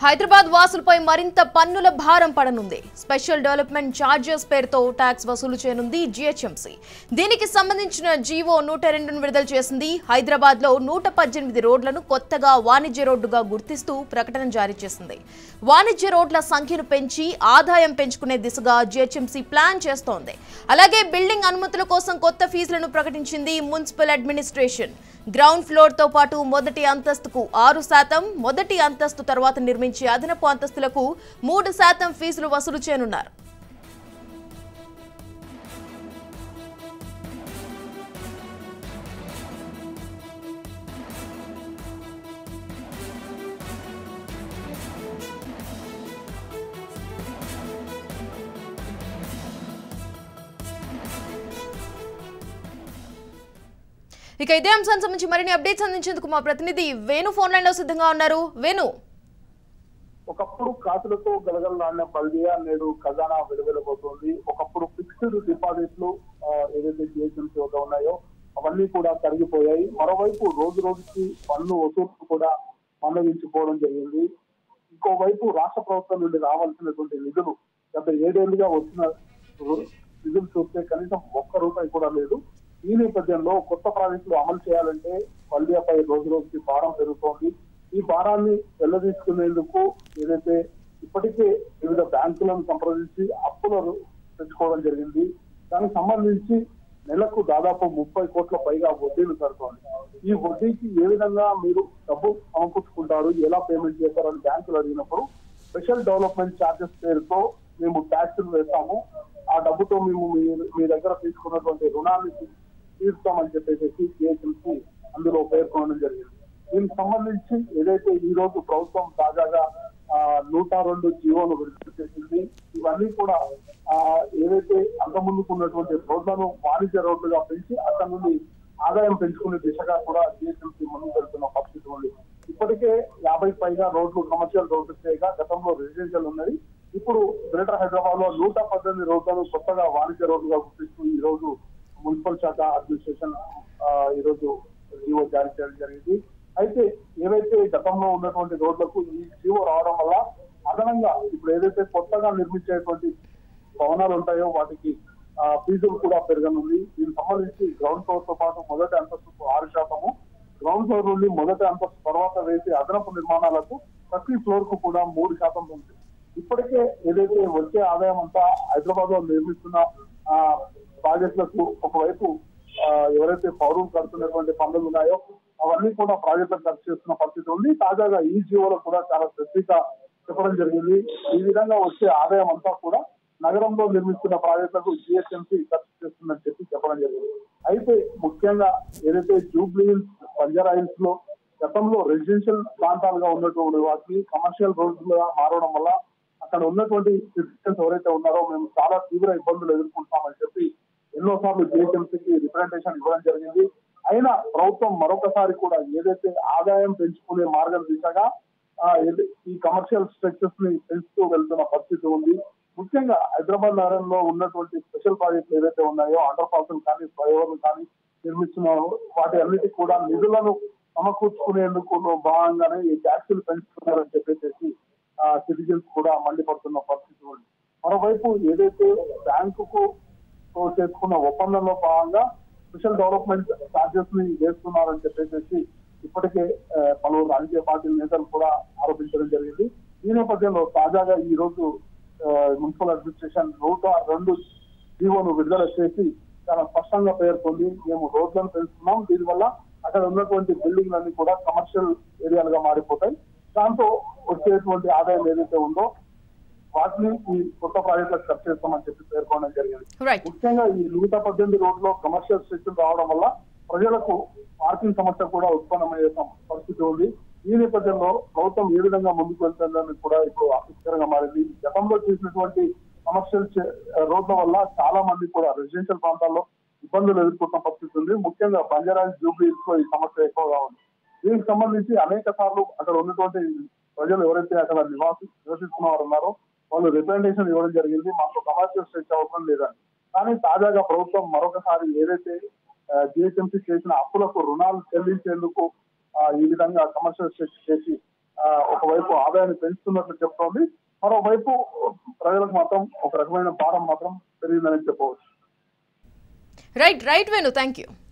హైదరాబాద్ వాసులపై మరింత పన్నుల భారం పడనుంది స్పెషల్ డెవలప్మెంట్ ఛార్జెస్ పేరుతో ట్యాక్స్ వసూలు చేయనుంది జీహెచ్ఎంసీ దీనికి సంబంధించిన జీవో నూట రెండును విడుదల చేసింది హైదరాబాద్ లో నూట పద్దెనిమిది రోడ్లను కొత్తగా వాణిజ్య రోడ్డుగా గుర్తిస్తూ ప్రకటన జారీ చేసింది వాణిజ్య రోడ్ల సంఖ్యను పెంచి ఆదాయం పెంచుకునే దిశగా జీహెచ్ఎంసీ ప్లాన్ చేస్తోంది అలాగే బిల్డింగ్ అనుమతుల కోసం కొత్త ఫీజులను ప్రకటించింది మున్సిపల్ అడ్మినిస్ట్రేషన్ గ్రౌండ్ ఫ్లోర్ తో పాటు మొదటి అంతస్తుకు ఆరు శాతం మొదటి అంతస్తు తర్వాత నిర్మించే అదనపు అంతస్తులకు మూడు శాతం ఫీజులు వసూలు చేయనున్నారు ఇక ఇదే అంశానికి సంబంధించి మరిన్ని అప్డేట్స్ అందించేందుకు మా ప్రతినిధి వేణు ఫోన్ లైన్ లో సిద్ధంగా ఉన్నారు వేణు ఒకప్పుడు కాసులతో గలగలలాడిన బల్దియా నేడు ఖజానా వెలువెలబోతోంది ఒకప్పుడు ఫిక్స్డ్ డిపాజిట్లు ఆ, ఏదైతే జిహెచ్ఎంసీ వద్ద ఉన్నాయో అవన్నీ కూడా తరిగిపోయాయి మరోవైపు రోజు రోజుకి పన్ను వసూలు కూడా మందగించిపోవడం జరిగింది ఇంకోవైపు రాష్ట్ర ప్రభుత్వం నుండి రావాల్సినటువంటి నిధులు గత ఏడేళ్లుగా వచ్చిన రు- నిధులు చూస్తే కనీసం ఒక్క రూపాయి కూడా లేదు ఈ నేపథ్యంలో కొత్త ప్రాజెక్టులు అమలు చేయాలంటే బల్దియాపై రోజు రోజుకి భారం పెరుగుతోంది ఈ భారాన్ని వెల్లదీసుకునేందుకు ఏదైతే ఇప్పటికే వివిధ బ్యాంకులను సంప్రదించి అప్పులను తెచ్చుకోవడం జరిగింది దానికి సంబంధించి నెలకు దాదాపు ముప్పై కోట్ల పైగా వడ్డీలు కడుతోంది ఈ వడ్డీకి ఏ విధంగా మీరు డబ్బు సమకూర్చుకుంటారు ఎలా పేమెంట్ చేస్తారని బ్యాంకులు అడిగినప్పుడు స్పెషల్ డెవలప్మెంట్ ఛార్జెస్ పేరుతో మేము ట్యాక్సులు వేస్తాము ఆ డబ్బుతో మేము మీ మీ దగ్గర తీసుకున్నటువంటి రుణాన్ని తీరుస్తామని చెప్పేసి జిహెచ్ఎంసీ అందులో పేర్కొనడం జరిగింది దీనికి సంబంధించి ఏదైతే ఈ రోజు ప్రభుత్వం తాజాగా ఆ, నూట రెండు జీవోలు విడుదల చేసింది ఇవన్నీ కూడా ఆ, ఏదైతే అంత ముందుకు ఉన్నటువంటి రోడ్లను వాణిజ్య రోడ్లుగా పెంచి అక్కడ నుండి ఆదాయం పెంచుకునే దిశగా కూడా జిహెచ్ఎంసీ ముందుకు వెళ్తున్న పరిస్థితి ఉంది ఇప్పటికే యాభై పైగా రోడ్లు కమర్షియల్ రోడ్లు చేయగా గతంలో రెసిడెన్షియల్ ఉన్నది ఇప్పుడు గ్రేటర్ హైదరాబాద్ లో నూట పద్దెనిమిది రోడ్లను కొత్తగా వాణిజ్య రోడ్లుగా గుర్తిస్తూ ఈ రోజు మున్సిపల్ శాఖ అడ్మినిస్ట్రేషన్ ఆ, ఈ రోజు జీవో జారీ చేయడం జరిగింది అయితే ఏవైతే గతంలో ఉన్నటువంటి రోడ్లకు ఈ జీవో రావడం వల్ల అదనంగా ఇప్పుడు ఏదైతే కొత్తగా నిర్మించేటువంటి భవనాలు ఉంటాయో వాటికి ఆ, ఫీజులు కూడా పెరగనుంది దీనికి సంబంధించి గ్రౌండ్ ఫ్లోర్ తో పాటు మొదటి అంతస్తుకు ఆరు శాతము గ్రౌండ్ ఫ్లోర్ నుండి మొదటి అంతస్తు తర్వాత వేసే అదనపు నిర్మాణాలకు ప్రతి ఫ్లోర్ కు కూడా మూడు శాతం ఉంది ఇప్పటికే ఏదైతే వచ్చే ఆదాయం అంతా హైదరాబాద్ లో నిర్మిస్తున్న ఆ, ప్రాజెక్టులకు ఒకవైపు ఆ, ఎవరైతే పౌరులు కడుతున్నటువంటి పనులు ఉన్నాయో అవన్నీ కూడా ప్రాజెక్టులకు ఖర్చు చేస్తున్న పరిస్థితి ఉంది తాజాగా ఈ జీవోలో కూడా చాలా స్పెసిఫిక్ చెప్పడం జరిగింది ఈ విధంగా వచ్చే ఆదాయం అంతా కూడా నగరంలో నిర్మిస్తున్న ప్రాజెక్టులకు జిహెచ్ఎంసీ ఖర్చు చేస్తుందని చెప్పి చెప్పడం జరిగింది అయితే ముఖ్యంగా ఏదైతే జూబ్లీ హిల్స్ బంజారా హిల్స్ లో గతంలో రెసిడెన్షియల్ ప్రాంతాలుగా ఉన్నటువంటి వాటిని కమర్షియల్ రోడ్లుగా మారడం వల్ల అక్కడ ఉన్నటువంటి సిటిజన్స్ ఎవరైతే ఉన్నారో మేము చాలా తీవ్ర ఇబ్బందులు ఎదుర్కొంటామని చెప్పి ఎన్నోసార్లు జిహెచ్ఎంసీకి రిప్రజెంటేషన్ ఇవ్వడం జరిగింది అయినా ప్రభుత్వం మరొకసారి కూడా ఏదైతే ఆదాయం పెంచుకునే మార్గం దిశగా ఆ, ఏది- ఈ కమర్షియల్ స్ట్రక్చర్స్ ని పెంచుతూ వెళ్తున్న పరిస్థితి ఉంది ముఖ్యంగా హైదరాబాద్ నగరంలో ఉన్నటువంటి స్పెషల్ ప్రాజెక్టులు ఏవైతే ఉన్నాయో అండర్ పాస్ కానీ ఫ్లైఓవర్లు కానీ నిర్మిస్తున్నారో వాటి అన్నిటికీ కూడా నిధులను సమకూర్చుకునేందుకు భాగంగానే ఈ ట్యాక్సులు పెంచుతున్నారని చెప్పేసి సిటిజన్స్ కూడా మండిపడుతున్న పరిస్థితి ఉంది మరోవైపు ఏదైతే బ్యాంకుకు తో చేసుకున్న ఒప్పందంలో భాగంగా స్పెషల్ డెవలప్మెంట్ ఛార్జెస్ ని వేస్తున్నారని చెప్పేసి ఇప్పటికే ఆ, పలువురు రాజకీయ పార్టీల నేతలు కూడా ఆరోపించడం జరిగింది ఈ నేపథ్యంలో తాజాగా ఈ రోజు ఆ, మున్సిపల్ అడ్మినిస్ట్రేషన్ నూట రెండు జీవోను విడుదల చేసి చాలా స్పష్టంగా పేర్కొంది మేము రోడ్లను పెంచుతున్నాం దీనివల్ల అక్కడ ఉన్నటువంటి బిల్డింగ్లన్నీ కూడా కమర్షియల్ ఏరియాలుగా మారిపోతాయి దాంతో వచ్చేటువంటి ఆదాయం ఏదైతే ఉందో వాటిని ఈ కొత్త ప్రాజెక్టులకు ఖర్చు చేస్తామని చెప్పి పేర్కొనడం జరిగింది రైట్ ముఖ్యంగా ఈ నూట పద్దెనిమిది రోడ్లో కమర్షియల్ స్ట్రక్చర్ రావడం వల్ల ప్రజలకు పార్కింగ్ సమస్య కూడా ఉత్పన్నమయ్యే సం- పరిస్థితి ఉంది ఈ నేపథ్యంలో ప్రభుత్వం ఏ విధంగా ముందుకు వెళ్తుందని కూడా ఇప్పుడు ఆసక్తికరంగా మారింది గతంలో చేసినటువంటి కమర్షియల్ చే- రోడ్ల వల్ల చాలా మంది కూడా రెసిడెన్షియల్ ప్రాంతాల్లో ఇబ్బందులు ఎదుర్కొంటున్న పరిస్థితి ఉంది ముఖ్యంగా బంజారాజ్ జూబ్లీస్ లో ఈ సమస్య ఎక్కువగా ఉంది దీనికి సంబంధించి అనేక సార్లు అక్కడ ఉన్నటువంటి ప్రజలు ఎవరైతే అక్కడ నివాసి నివసిస్తున్న వారు ఉన్నారో వాళ్ళు రిప్రజెంటేషన్ ఇవ్వడం జరిగింది మాకు కమర్షియల్ స్ట్రెచ్ అవసరం లేదని కానీ తాజాగా ప్రభుత్వం మరొకసారి ఏదైతే జిహెచ్ఎంసీ చేసిన అప్పులకు రుణాలు చెల్లించేందుకు ఆ, ఈ విధంగా కమర్షియల్ స్ట్రెచ్ చేసి ఆ, ఒకవైపు ఆదాయాన్ని పెంచుతున్నట్లు చెప్తోంది మరోవైపు ప్రజలకు మాత్రం ఒక రకమైన భారం మాత్రం పెరిగిందని చెప్పవచ్చు right right Venu thank you